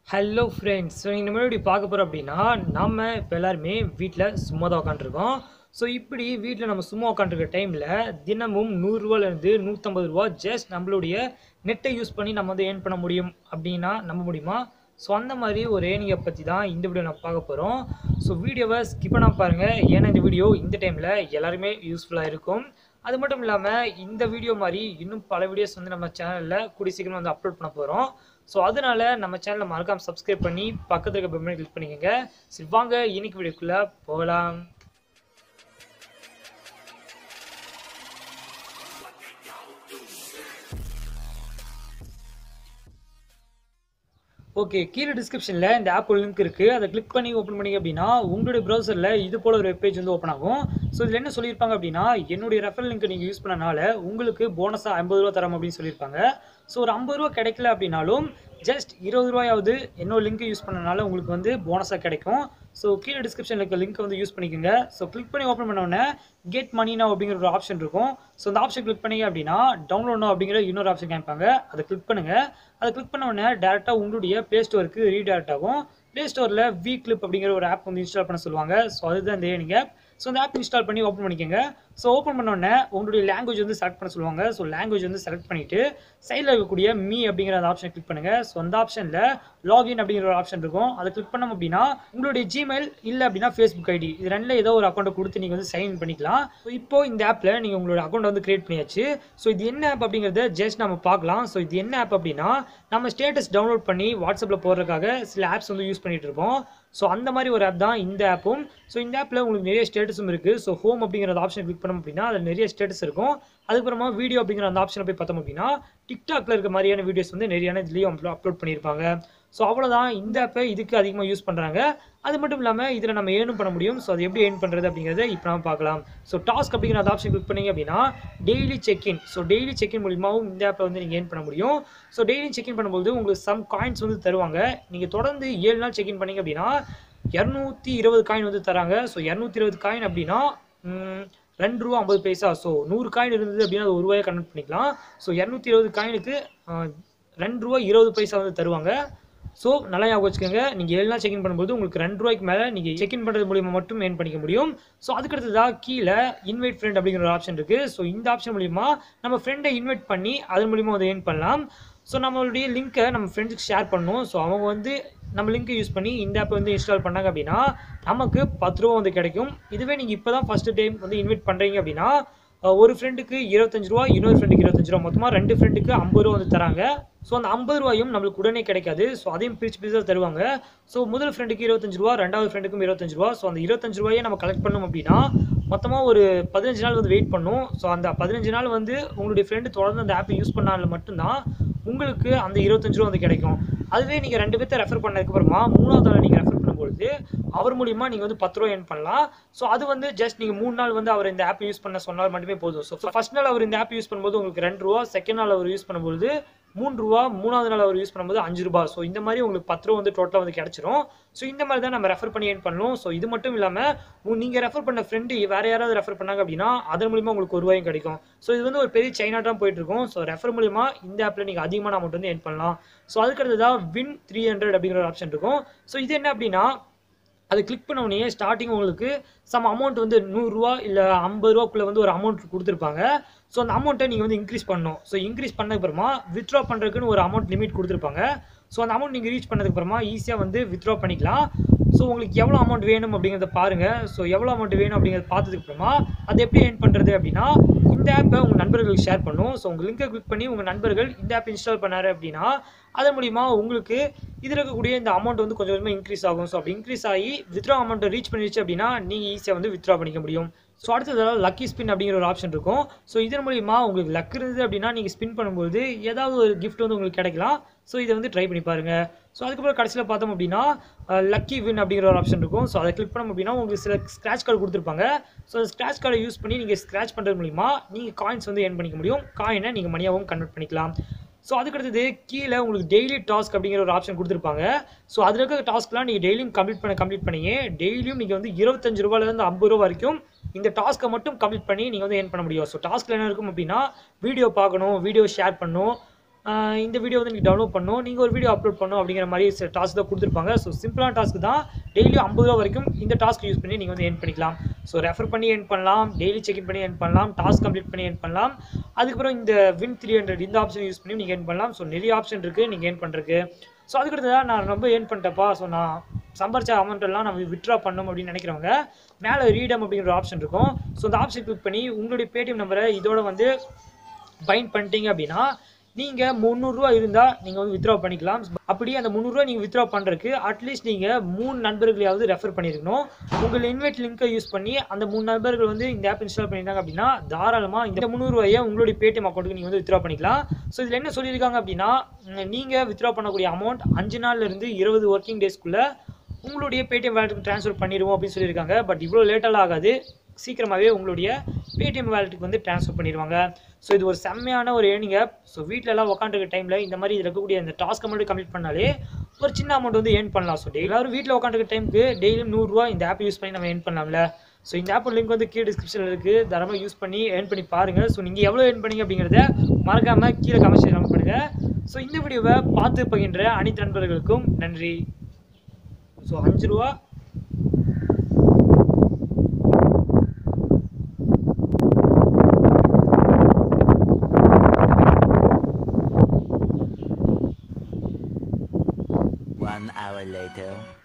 Hello friends so இந்த மாதிரி பார்க்க போகிறோம் அப்படின்னா நம்ம இப்போ எல்லாருமே வீட்டில் சும்மா தான் உட்காந்துருக்கோம் ஸோ இப்படி வீட்டில் நம்ம சும்மா உட்காந்துருக்க டைமில் தினமும் நூறுரூவாலேருந்து நூற்றம்பது ரூபா ஜஸ்ட் நம்மளுடைய நெட்டை யூஸ் பண்ணி நம்ம வந்து ஏர்ன் பண்ண முடியும் அப்படின்னா நம்ப முடியுமா ஸோ அந்த மாதிரி ஒரு ஏர்னிங்கை பற்றி தான் இந்த வீடியோ நான் பார்க்க போகிறோம் ஸோ வீடியோவை ஸ்கிப் பண்ணாம பாருங்கள் ஏன்னா இந்த வீடியோ இந்த டைமில் எல்லாருமே யூஸ்ஃபுல்லாக இருக்கும் அது மட்டும் இல்லாமல் இந்த வீடியோ மாதிரி இன்னும் பல வீடியோஸ் வந்து நம்ம சேனலில் கூடி சீக்கிரம் வந்து அப்லோட் பண்ண போகிறோம் ஸோ அதனால நம்ம சேனலை மறக்காம சப்ஸ்கிரைப் பண்ணி பக்கத்தில் இருக்க பெல் கிளிக் பண்ணிக்கோங்க சரி வாங்க இன்னைக்கு வீடியோக்குள்ளே போகலாம் ஓகே கீழே டிஸ்கிரிப்ஷனில் இந்த ஆப் லிங்க் இருக்குது அதை கிளிக் பண்ணி ஓப்பன் பண்ணிங்க அப்படின்னா உங்களுடைய ப்ரௌசரில் இது போல் ஒரு வெப்பேஜ் வந்து ஓப்பன் ஆகும் ஸோ இதில் என்ன சொல்லியிருப்பாங்க அப்படின்னா என்னுடைய ரெஃபரல் லிங்க் நீங்கள் யூஸ் பண்ணனால உங்களுக்கு போனஸாக ஐம்பது ரூபா தரோம் அப்படின்னு சொல்லியிருப்பாங்க ஸோ ஒரு ஐம்பது ரூபா கிடைக்கல அப்படின்னாலும் ஜஸ்ட் இருபது ரூபாயாவது என்னோட லிங்க் யூஸ் பண்ணனால உங்களுக்கு வந்து போனஸாக கிடைக்கும் ஸோ கீழே டிஸ்கிரிப்ஷனில் இருக்க லிங்க் வந்து யூஸ் பண்ணிக்கோங்க ஸோ கிளிக் பண்ணி ஓப்பன் பண்ண உடனே கெட் மணி now அப்படிங்கிற ஒரு ஆப்ஷன் இருக்கும் ஸோ அந்த ஆப்ஷன் கிளிக் பண்ணீங்க அப்படின்னா டவுன்லோட் now அப்படிங்கிற இன்னொரு ஆப்ஷன் காமிப்பாங்க அதை கிளிக் பண்ணுங்க அதை கிளிக் பண்ண உடனே டேரெக்டாக உங்களுடைய ப்ளே ஸ்டோருக்கு ரீடேரக்ட் ஆகும் ப்ளே ஸ்டோரில் வி கிளிப் அப்படிங்கிற ஒரு ஆப் வந்து இன்ஸ்டால் பண்ண சொல்லுவாங்க ஸோ அதுதான் இந்த நீங்கள் ஸோ அந்த ஆப் இன்ஸ்டால் பண்ணி ஓப்பன் பண்ணிக்கோங்க ஸோ ஓப்பன் பண்ண உடனே உங்களுடைய லாங்குவேஜ் வந்து செலக்ட் பண்ண சொல்லுவாங்க ஸோ லாங்குவேஜ் வந்து செலக்ட் பண்ணிவிட்டு சைடில் இருக்கக்கூடிய மீ அப்படிங்கிற அந்த ஆப்ஷன் கிளிக் பண்ணுங்கள் ஸோ அந்த ஆப்ஷனில் லாகின் அப்படிங்கிற ஒரு ஆப்ஷன் இருக்கும் அதை கிளிக் பண்ணோம் அப்படின்னா உங்களுடைய ஜிமெயில் இல்லை அப்படின்னா ஃபேஸ்புக் ஐடி இது ரெண்டில் ஏதோ ஒரு அக்கௌண்ட்டை கொடுத்து நீங்கள் வந்து சைன் பண்ணிக்கலாம் ஸோ இப்போ இந்த ஆப்பில் நீங்கள் உங்களோட அக்கௌண்ட் வந்து கிரியேட் பண்ணியாச்சு ஸோ இது என்ன ஆப் அப்படிங்கிறத ஜஸ்ட் நம்ம பார்க்கலாம் ஸோ இது என்ன ஆப் அப்படின்னா நம்ம ஸ்டேட்டஸ் டவுன்லோட் பண்ணி வாட்ஸ்அப்பில் போடுறதுக்காக சில ஆப்ஸ் வந்து யூஸ் பண்ணிட்டு இருப்போம் ஸோ அந்த மாதிரி ஒரு ஆப் தான் இந்த ஆப்பும் ஸோ இந்த ஆப்பில் உங்களுக்கு நிறைய ஸ்டேட்டஸும் இருக்குது ஸோ ஹோம் அப்படிங்கிற அந்த ஆப்ஷன் கிளிக் பண்ணோம் அப்படின்னா அதில் நிறைய ஸ்டேட்டஸ் இருக்கும் அதுக்கப்புறமா வீடியோ அப்படிங்கிற அந்த ஆப்ஷனை போய் பார்த்தோம் அப்படின்னா டிக்டாக்ல இருக்க மாதிரியான வீடியோஸ் வந்து நிறையான இதுலேயும் அப்லோட் பண்ணியிருப்பாங்க ஸோ அவ்வளோதான் இந்த ஆப்பை இதுக்கு அதிகமாக யூஸ் பண்ணுறாங்க அது மட்டும் இல்லாமல் இதில் நம்ம ஏர்னும் பண்ண முடியும் ஸோ அது எப்படி ஏர்ன் பண்ணுறது அப்படிங்கிறத இப்போ நம்ம பார்க்கலாம் ஸோ டாஸ்க் அப்படிங்கிற அந்த ஆப்ஷன் கிளிக் பண்ணீங்க அப்படின்னா daily check in so daily check in மூலியமாகவும் இந்த ஆப்பை வந்து நீங்கள் ஏர்ன் பண்ண முடியும் ஸோ டெய்லி செக்இன் பண்ணும்போது உங்களுக்கு சம் காயின்ஸ் வந்து தருவாங்க நீங்கள் தொடர்ந்து ஏழு நாள் செக்இன் பண்ணீங்க அப்படின்னா இரநூத்தி இருபது காயின் வந்து தராங்க ஸோ இரநூத்தி இருபது காயின் அப்படின்னா ம், ரெண்டு ரூபா ஐம்பது பைசா ஸோ நூறு காயின் இருந்தது அப்படின்னா அது ஒரு ரூபாயை கன்வெர்ட் பண்ணிக்கலாம் ஸோ இரநூத்தி இருபது காயினுக்கு ரெண்டு ரூபா இருபது பைசா வந்து தருவாங்க ஸோ நல்லா ஞாபகம் வச்சுக்கோங்க நீங்கள் ஏழு நாள் செக்இன் பண்ணும்போது உங்களுக்கு ரெண்டு ரூபாய்க்கு மேலே நீங்கள் செக்இன் பண்ணுறது மூலியமாக மட்டும் ஏர்ன் பண்ணிக்க முடியும் ஸோ அதுக்கடுத்ததாக கீழே இன்வைட் ஃப்ரெண்ட் அப்படிங்கிற ஒரு ஆப்ஷன் இருக்குது ஸோ இந்த ஆப்ஷன் மூலிமா நம்ம ஃப்ரெண்டை இன்வைட் பண்ணி அதன் மூலிமா அதை ஏர்ன் பண்ணலாம் ஸோ நம்மளுடைய லிங்க்கை நம்ம ஃப்ரெண்ட்ஸுக்கு ஷேர் பண்ணணும் ஸோ அவங்க வந்து நம்ம லிங்க்கை யூஸ் பண்ணி இந்த ஆப்பை வந்து இன்ஸ்டால் பண்ணாங்க அப்படின்னா நமக்கு பத்து ரூபா வந்து கிடைக்கும் இதுவே நீங்கள் இப்போ தான் ஃபஸ்ட்டு டைம் வந்து இன்வைட் பண்ணுறீங்க அப்படின்னா அஹ், ஒரு ஃப்ரெண்டுக்கு இருபத்தஞ்சு ரூபா இன்னொரு ஃப்ரெண்டுக்கு இருபத்தஞ்சு ரூபா மொத்தமாக ரெண்டு ஃப்ரெண்டுக்கு ஐம்பது ரூபா வந்து தராங்க ஸோ அந்த ஐம்பது ரூபாயும் நம்மளுக்கு உடனே கிடைக்காது ஸோ அதையும் பிரிச்சு பிரிச்சு தான் தருவாங்க ஸோ முதல் ஃப்ரெண்டுக்கு இருபத்தஞ்சு ரூபா ரெண்டாவது ஃப்ரெண்டுக்கும் இருபத்தஞ்சு ரூபா ஸோ அந்த இருபத்தஞ்சு ரூபாயை நம்ம கலெக்ட் பண்ணோம் அப்படின்னா மொத்தமாக ஒரு பதினஞ்சு நாள் வந்து வெயிட் பண்ணும் ஸோ அந்த பதினஞ்சு நாள் வந்து உங்களுடைய ஃப்ரெண்டு தொடர்ந்து அந்த ஆப்பை யூஸ் பண்ணால மட்டும்தான் உங்களுக்கு அந்த இருபத்தஞ்சு ரூபா வந்து கிடைக்கும் அதுவே நீங்கள் ரெண்டு பேர்த்த ரெஃபர் பண்ணதுக்கப்புறமா மூணாவது நாள் நீங்கள் ரெஃபர் பண்ணும்பொழுது அவர் மூலியமா நீங்கள் வந்து பத்து ரூபா ஏர்ன் பண்ணலாம் ஸோ அது வந்து ஜஸ்ட் நீங்கள் மூணு நாள் வந்து அவர் இந்த ஆப் யூஸ் பண்ண சொன்னால் மட்டுமே போதும் ஸோ ஃபர்ஸ்ட் நாள் அவர் இந்த ஆப் யூஸ் பண்ணும்போது உங்களுக்கு ரெண்டு ரூபா செகண்ட் நாள் அவர் யூஸ் பண்ணும்போது மூணு ரூபா மூணாவது நாள் அவர் யூஸ் பண்ணும்போது அஞ்சு ரூபா ஸோ இந்த மாதிரி உங்களுக்கு பத்து ரூபா வந்து டோட்டலாக வந்து கிடைச்சிரும் ஸோ இந்த மாதிரி தான் நம்ம ரெஃபர் பண்ணி ஏர்ன் பண்ணணும் ஸோ இது மட்டும் இல்லாமல் நீங்கள் ரெஃபர் பண்ண ஃப்ரெண்டு வேற யாராவது ரெஃபர் பண்ணாங்க அப்படின்னா அதன் மூலியமா உங்களுக்கு ஒரு ரூபாயும் கிடைக்கும் ஸோ இது வந்து ஒரு பெரிய சைனா தான் போயிட்டு இருக்கும் ஸோ ரெஃபர் மூலியமா இந்த ஆப்பில் நீங்கள் அதிகமான அமௌண்ட் வந்து ஏர்ன் பண்ணலாம் ஸோ அதுக்கு அடுத்ததாக வின் த்ரீ ஹண்ட்ரட் அப்படிங்கிற ஒரு ஆப்ஷன் இருக்கும் ஸோ இது என்ன அப்படின்னா அதை கிளிக் பண்ண உடனே ஸ்டார்டிங் உங்களுக்கு சம் அமௌண்ட் வந்து நூறுரூவா இல்லை ஐம்பது ரூபாக்குள்ளே வந்து ஒரு அமௌண்ட் கொடுத்துருப்பாங்க ஸோ அந்த அமௌண்ட்டை நீங்கள் வந்து இன்க்ரீஸ் பண்ணணும் ஸோ இன்க்ரீஸ் பண்ணதுக்கப்புறமா வித்ட்ரா பண்ணுறதுக்குன்னு ஒரு அமௌண்ட் லிமிட் கொடுத்துருப்பாங்க ஸோ அந்த அமௌண்ட் நீங்கள் ரீச் பண்ணதுக்கப்புறமா ஈஸியாக வந்து வித்ட்ரா பண்ணிக்கலாம் ஸோ உங்களுக்கு எவ்வளோ அமௌண்ட் வேணும் அப்படிங்கிறத பாருங்கள் ஸோ எவ்வளோ அமௌண்ட் வேணும் அப்படிங்கிறத பார்த்ததுக்கப்புறமா அது எப்படி ஏர்ன் பண்ணுறது அப்படின்னா இந்த ஆப்பை உங்கள் நண்பர்களுக்கு ஷேர் பண்ணும் ஸோ உங்கள் லிங்கை கிளிக் பண்ணி உங்கள் நண்பர்கள் இந்த ஆப் இன்ஸ்டால் பண்ணாரு அப்படின்னா அதன் மூலிமா உங்களுக்கு இதில் இருக்கக்கூடிய இந்த அமௌண்ட் வந்து கொஞ்சம் கொஞ்சமாக இன்க்ரீஸ் ஆகும் ஸோ அப்படி இன்க்ரீஸ் ஆகி வித்ரா அமௌண்ட்டை ரீச் பண்ணிடுச்சு அப்படின்னா நீங்கள் ஈஸியாக வந்து வித்ரா பண்ணிக்க முடியும் ஸோ அடுத்ததாக லக்கி ஸ்பின் அப்படிங்கிற ஒரு ஆப்ஷன் இருக்கும் ஸோ இதன் மூலிமா உங்களுக்கு லக் இருந்தது அப்படின்னா நீங்கள் ஸ்பின் பண்ணும்போது ஏதாவது ஒரு கிஃப்ட் வந்து உங்களுக்கு கிடைக்கலாம் ஸோ இதை வந்து ட்ரை பண்ணி பாருங்கள் ஸோ அதுக்கப்புறம் கடைசியில் பார்த்தோம் அப்படின்னா லக்கி வின் அப்படிங்கிற ஒரு ஆப்ஷன் இருக்கும் ஸோ அதை கிளிக் பண்ணோம் அப்படின்னா உங்களுக்கு சில ஸ்க்ராட்ச் கார்டு கொடுத்துருப்பாங்க ஸோ அந்த ஸ்க்ராட்ச் கார்டை யூஸ் பண்ணி நீங்கள் ஸ்க்ராட்ச் பண்ணுறது மூலிமா நீங்கள் காயின்ஸ் வந்து ஏர்ன் பண்ணிக்க முடியும் காயினை நீங்கள் மணியாகவும் கன்வெர்ட் பண்ணிக்கலாம் ஸோ அதுக்கடுத்தது கீழே உங்களுக்கு டெய்லி டாஸ்க் அப்படிங்கிற ஒரு ஆப்ஷன் கொடுத்துருப்பாங்க ஸோ அதில் இருக்க டாஸ்க்லாம் நீங்கள் டெய்லியும் கம்ப்ளீட் பண்ண கம்ப்ளீட் பண்ணீங்க டெய்லியும் நீங்கள் வந்து இருபத்தஞ்சு ரூபாயிலேருந்து ஐம்பது ரூபா வரைக்கும் இந்த டாஸ்க்கை மட்டும் கம்ப்ளீட் பண்ணி நீங்கள் வந்து ஏர்ன் பண்ண முடியும் ஸோ டாஸ்க்கில் என்ன இருக்கும் அப்படின்னா வீடியோ பார்க்கணும் வீடியோ ஷேர் பண்ணணும் ஆஹ் இந்த வீடியோ வந்து நீங்கள் டவுன்லோட் பண்ணணும் நீங்கள் ஒரு வீடியோ அப்லோட் பண்ணணும் அப்படிங்கிற மாதிரி டாஸ்க் தான் கொடுத்துருப்பாங்க ஸோ சிம்பிளான டாஸ்க் தான் டெய்லியும் ஐம்பது ரூபா வரைக்கும் இந்த டாஸ்க் யூஸ் பண்ணி நீங்கள் வந்து ஏர்ன் பண்ணிக்கலாம் ஸோ ரெஃபர் பண்ணி ஏர்ன் பண்ணலாம் டெய்லி செக்இன் பண்ணி ஏர்ன் பண்ணலாம் டாஸ்க் கம்ப்ளீட் பண்ணி ஏர்ன் பண்ணலாம் அதுக்கப்புறம் இந்த வின் த்ரீ ஹண்ட்ரட் இந்த ஆப்ஷன் யூஸ் பண்ணி நீங்கள் ஏர்ன் பண்ணலாம் ஸோ நிறைய ஆப்ஷன் இருக்குது நீங்கள் ஏர்ன் பண்ணுறதுக்கு ஸோ அதுக்கடுத்ததான் நான் ரொம்ப ஏர்ன் பண்ணிட்டப்பா ஸோ நான் சம்பாரிச்ச அமௌண்ட் எல்லாம் நம்ம வித்ட்ரா பண்ணணும் அப்படின்னு நினைக்கிறவங்க மேலே ரீடம் அப்படிங்கிற ஆப்ஷன் இருக்கும் ஸோ அந்த ஆப்ஷன் கிளிக் பண்ணி உங்களுடைய பேடிஎம் நம்பரை இதோட வந்து பைண்ட் பண்ணிட்டீங்க அப்படின்னா நீங்கள் முந்நூறுரூவா இருந்தால் நீங்கள் வந்து வித்ட்ரா பண்ணிக்கலாம் அப்படி அந்த முந்நூறுரூவா நீங்கள் வித்ட்ரா பண்ணுறதுக்கு அட்லீஸ்ட் நீங்கள் மூணு நண்பர்களையாவது ரெஃபர் பண்ணியிருக்கணும் உங்கள் இன்வைட் லிங்கை யூஸ் பண்ணி அந்த மூணு நண்பர்கள் வந்து இந்த ஆப் இன்ஸ்டால் பண்ணியிருந்தாங்க அப்படின்னா தாராளமாக இந்த முந்நூறுரூவாயை உங்களுடைய பேடிஎம் அக்கௌண்ட்டுக்கு நீங்கள் வந்து வித்ட்ரா பண்ணிக்கலாம் ஸோ இதில் என்ன சொல்லியிருக்காங்க அப்படின்னா நீங்கள் வித்ட்ரா பண்ணக்கூடிய அமௌண்ட் அஞ்சு நாள்ல இருந்து இருபது ஒர்க்கிங் டேஸ்க்குள்ளே உங்களுடைய பேடிஎம் வேலெட்டுக்கு ட்ரான்ஸ்ஃபர் பண்ணிடுவோம் அப்படின்னு சொல்லியிருக்காங்க பட் இவ்வளோ லேட்டெல்லாம் ஆகாது சீக்கிரமாகவே உங்களுடைய பேடிஎம் வேலெட்டுக்கு வந்து ட்ரான்ஸ்ஃபர் பண்ணிடுவாங்க ஸோ இது ஒரு செம்மையான ஒரு ஏர்னிங் ஆப் ஸோ வீட்டில் எல்லாம் உட்காந்துருக்க டைமில் இந்த மாதிரி இதில் இருக்கக்கூடிய அந்த டாஸ்க்கை மட்டும் கம்ப்ளீட் பண்ணாலே ஒரு சின்ன அமௌண்ட் வந்து ஏர்ன் பண்ணலாம் ஸோ எல்லாரும் வீட்டில் உட்காந்துருக்க டைமுக்கு டெய்லியும் நூறுரூவா இந்த ஆப் யூஸ் பண்ணி நம்ம ஏர்ன் பண்ணலாம்ல ஸோ இந்த ஆப் லிங்க் வந்து கீழே டிஸ்கிரிப்ஷனில் இருக்குது தரமாக யூஸ் பண்ணி ஏர்ன் பண்ணி பாருங்கள் ஸோ நீங்கள் எவ்வளோ ஏர்ன் பண்ணீங்க அப்படிங்கிறத மறக்காமல் கீழே கமெண்ட் கமெண்ட் பண்ணுங்கள் ஸோ இந்த வீடியோவை பார்த்து பகின்ற அனைத்து நண்பர்களுக்கும் நன்றி ஸோ அஞ்சு ரூபா One hour later.